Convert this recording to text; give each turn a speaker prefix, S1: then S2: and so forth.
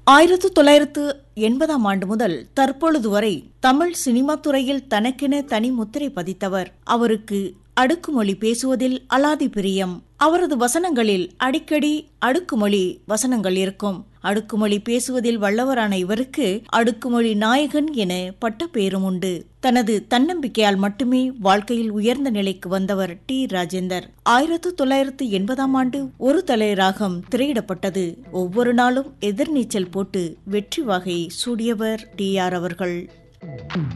S1: ஆயிரத்து தொள்ளாயிரத்து எண்பதாம் ஆண்டு முதல் தற்பொழுது வரை தமிழ் சினிமா துறையில் தனக்கென தனி முத்திரை பதித்தவர் அவருக்கு அடுக்குமொழி பேசுவதில் அலாதி பிரியம் அவரது வசனங்களில் அடிக்கடி அடுக்குமொழி வசனங்கள் இருக்கும் அடுக்குமொழி பேசுவதில் வல்லவரான இவருக்கு அடுக்குமொழி நாயகன் என பட்டப்பேரும் உண்டு தனது தன்னம்பிக்கையால் மட்டுமே வாழ்க்கையில் உயர்ந்த நிலைக்கு வந்தவர் டி ராஜேந்தர் ஆயிரத்து தொள்ளாயிரத்து எண்பதாம் ஆண்டு ஒரு தலை ராகம் திரையிடப்பட்டது ஒவ்வொரு நாளும் எதிர்நீச்சல் போட்டு வெற்றி வாகை சூடியவர் டி ஆர் அவர்கள்